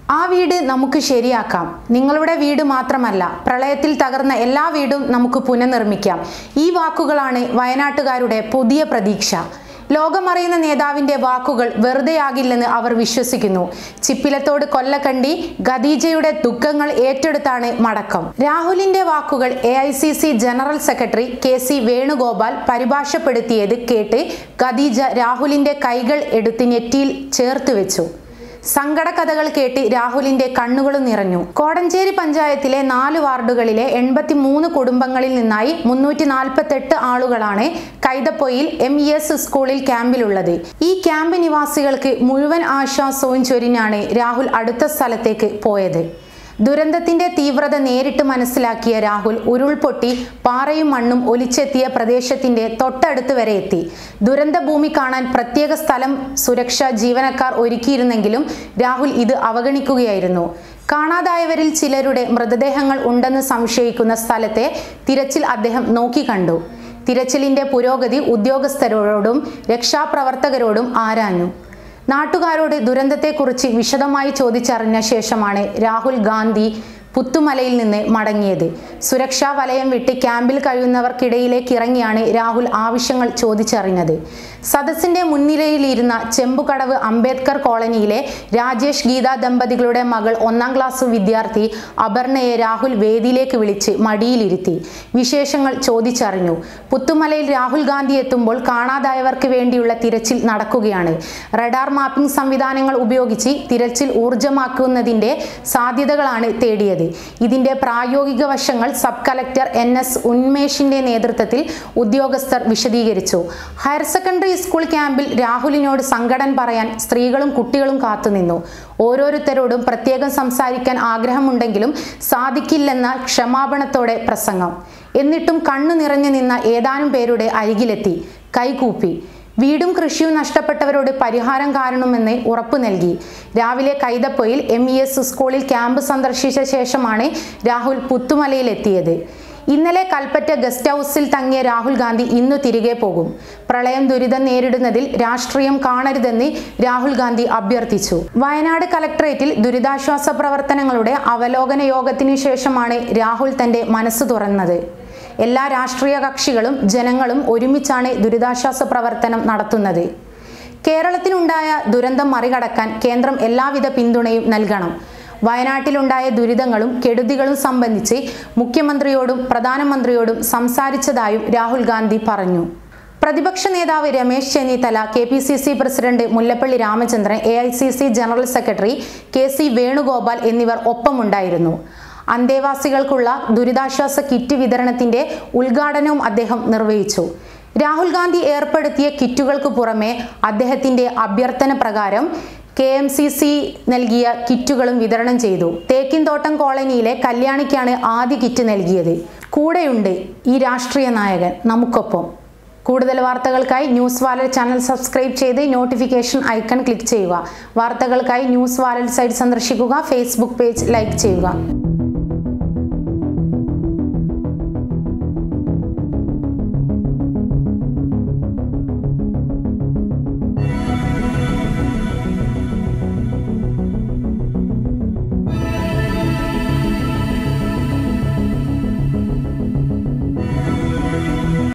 ആ വീട് നമുക്ക് ശരിയാക്കാം നിങ്ങളുടെ വീട് മാത്രമല്ല പ്രളയത്തിൽ തകർന്ന എല്ലാ വീടും നമുക്ക് പുനർനിർമ്മിക്കാം ഈ വാക്കുകളാണ് വയനാട്ടുകാരുടെ പുതിയ പ്രതീക്ഷ ലോകമറിയുന്ന നേതാവിന്റെ വാക്കുകൾ വെറുതെയാകില്ലെന്ന് അവർ വിശ്വസിക്കുന്നു ചിപ്പിലത്തോട് കൊല്ലക്കണ്ടി ഖദീജയുടെ ദുഃഖങ്ങൾ ഏറ്റെടുത്താണ് മടക്കം രാഹുലിന്റെ വാക്കുകൾ A general secretary K C Venugopal പരിഭാഷപ്പെടുത്തിയത് കേട്ട് ഖദീജ രാഹുലിന്റെ കൈകൾ എടുത്ത് നെറ്റിയിൽ ചേർത്ത് വെച്ചു സങ്കട കഥകൾ കേട്ട് രാഹുലിന്റെ കണ്ണുകളും നിറഞ്ഞു കോടഞ്ചേരി പഞ്ചായത്തിലെ നാല് വാർഡുകളിലെ എൺപത്തി മൂന്ന് കുടുംബങ്ങളിൽ നിന്നായി മുന്നൂറ്റി നാൽപ്പത്തെട്ട് ആളുകളാണ് കൈതപ്പൊയിൽ എം ഇ എസ് സ്കൂളിൽ ക്യാമ്പിലുള്ളത് ഈ ക്യാമ്പ് നിവാസികൾക്ക് മുഴുവൻ ആശ്വാസവും ചൊരിഞ്ഞാണ് രാഹുൽ അടുത്ത സ്ഥലത്തേക്ക് പോയത് ദുരന്തത്തിന്റെ തീവ്രത നേരിട്ട് മനസ്സിലാക്കിയ രാഹുൽ ഉരുൾപൊട്ടി പാറയും മണ്ണും ഒലിച്ചെത്തിയ പ്രദേശത്തിന്റെ തൊട്ടടുത്ത് വരെ എത്തി ദുരന്ത ഭൂമി കാണാൻ പ്രത്യേക സ്ഥലം സുരക്ഷ ജീവനക്കാർ ഒരുക്കിയിരുന്നെങ്കിലും രാഹുൽ ഇത് അവഗണിക്കുകയായിരുന്നു കാണാതായവരിൽ ചിലരുടെ മൃതദേഹങ്ങൾ ഉണ്ടെന്ന് സംശയിക്കുന്ന സ്ഥലത്തെ തിരച്ചിൽ അദ്ദേഹം നോക്കിക്കണ്ടു തിരച്ചിലിന്റെ പുരോഗതി ഉദ്യോഗസ്ഥരോടും രക്ഷാപ്രവർത്തകരോടും ആരാഞ്ഞു നാട്ടുകാരോട് ദുരന്തത്തെക്കുറിച്ച് വിശദമായി ചോദിച്ചറിഞ്ഞ ശേഷമാണ് രാഹുൽ ഗാന്ധി പുത്തുമലയിൽ നിന്ന് മടങ്ങിയത് സുരക്ഷാ വലയം വിട്ട് ക്യാമ്പിൽ കഴിയുന്നവർക്കിടയിലേക്ക് ഇറങ്ങിയാണ് രാഹുൽ ആവശ്യങ്ങൾ ചോദിച്ചറിഞ്ഞത് സദസ്സിന്റെ മുൻനിരയിലിരുന്ന ചെമ്പുകടവ് അംബേദ്കർ കോളനിയിലെ രാജേഷ് ഗീത ദമ്പതികളുടെ മകൾ ഒന്നാം ക്ലാസ് വിദ്യാർത്ഥി അപർണയെ രാഹുൽ വേദിയിലേക്ക് വിളിച്ച് മടിയിലിരുത്തി വിശേഷങ്ങൾ ചോദിച്ചറിഞ്ഞു പുത്തുമലയിൽ രാഹുൽ ഗാന്ധി എത്തുമ്പോൾ കാണാതായവർക്ക് വേണ്ടിയുള്ള തിരച്ചിൽ നടക്കുകയാണ് റഡാർ മാപ്പിംഗ് സംവിധാനങ്ങൾ ഉപയോഗിച്ച് തിരച്ചിൽ ഊർജമാക്കുന്നതിന്റെ സാധ്യതകളാണ് തേടിയത് ഇതിന്റെ പ്രായോഗിക വശങ്ങൾ സബ് കലക്ടർ എൻ എസ് ഉന്മേഷിന്റെ നേതൃത്വത്തിൽ ഉദ്യോഗസ്ഥർ വിശദീകരിച്ചു ഹയർ സെക്കൻഡറി സ്കൂൾ ക്യാമ്പിൽ രാഹുലിനോട് സങ്കടം പറയാൻ സ്ത്രീകളും കുട്ടികളും കാത്തുനിന്നു ഓരോരുത്തരോടും പ്രത്യേകം സംസാരിക്കാൻ ആഗ്രഹമുണ്ടെങ്കിലും സാധിക്കില്ലെന്ന ക്ഷമാപണത്തോടെ പ്രസംഗം എന്നിട്ടും കണ്ണു നിറഞ്ഞു നിന്ന ഏതാനും പേരുടെ അരികിലെത്തി കൈകൂപ്പി വീടും കൃഷിയും നഷ്ടപ്പെട്ടവരോട് പരിഹാരം കാണണമെന്ന് ഉറപ്പു നൽകി രാവിലെ കൈതപ്പൊയിൽ എം ഇ എസ് സ്കൂളിൽ ക്യാമ്പ് സന്ദർശിച്ച ശേഷമാണ് രാഹുൽ പുത്തുമലയിലെത്തിയത് ഇന്നലെ കൽപ്പറ്റ ഗസ്റ്റ് ഹൗസിൽ തങ്ങിയ രാഹുൽ ഗാന്ധി ഇന്നു തിരികെ പോകും പ്രളയം ദുരിതം നേരിടുന്നതിൽ രാഷ്ട്രീയം കാണരുതെന്ന് രാഹുൽ ഗാന്ധി അഭ്യർത്ഥിച്ചു വയനാട് കലക്ടറേറ്റിൽ ദുരിതാശ്വാസ പ്രവർത്തനങ്ങളുടെ അവലോകന യോഗത്തിനു ശേഷമാണ് രാഹുൽ തന്റെ മനസ്സ് തുറന്നത് എല്ലാ രാഷ്ട്രീയ കക്ഷികളും ജനങ്ങളും ഒരുമിച്ചാണ് ദുരിതാശ്വാസ പ്രവർത്തനം നടത്തുന്നത് കേരളത്തിലുണ്ടായ ദുരന്തം മറികടക്കാൻ കേന്ദ്രം എല്ലാവിധ പിന്തുണയും നൽകണം വയനാട്ടിലുണ്ടായ ദുരിതങ്ങളും കെടുതികളും സംബന്ധിച്ച് മുഖ്യമന്ത്രിയോടും പ്രധാനമന്ത്രിയോടും സംസാരിച്ചതായും രാഹുൽ ഗാന്ധി പറഞ്ഞു പ്രതിപക്ഷ നേതാവ് Ramesh Chennithala K P C C president Mullappally Ramachandran A I C C general secretary K C Venugopal എന്നിവർ ഒപ്പമുണ്ടായിരുന്നു അന്തേവാസികൾക്കുള്ള ദുരിതാശ്വാസ കിറ്റ് വിതരണത്തിന്റെ ഉദ്ഘാടനവും അദ്ദേഹം നിർവഹിച്ചു രാഹുൽ ഗാന്ധി ഏർപ്പെടുത്തിയ കിറ്റുകൾക്ക് പുറമെ അദ്ദേഹത്തിന്റെ അഭ്യർത്ഥന പ്രകാരം കെ എം സി സി നൽകിയ കിറ്റുകളും വിതരണം ചെയ്തു തേക്കിൻതോട്ടം കോളനിയിലെ കല്യാണിക്കാണ് ആദ്യ കിറ്റ് നൽകിയത് കൂടെയുണ്ട് ഈ രാഷ്ട്രീയ നായകൻ നമുക്കൊപ്പം കൂടുതൽ വാർത്തകൾക്കായി ന്യൂസ് വാലൽ ചാനൽ സബ്സ്ക്രൈബ് ചെയ്ത് നോട്ടിഫിക്കേഷൻ ഐക്കൺ ക്ലിക്ക് ചെയ്യുക വാർത്തകൾക്കായി ന്യൂസ് വാലൽ സൈറ്റ് സന്ദർശിക്കുക ഫേസ്ബുക്ക് പേജ് ലൈക്ക് ചെയ്യുക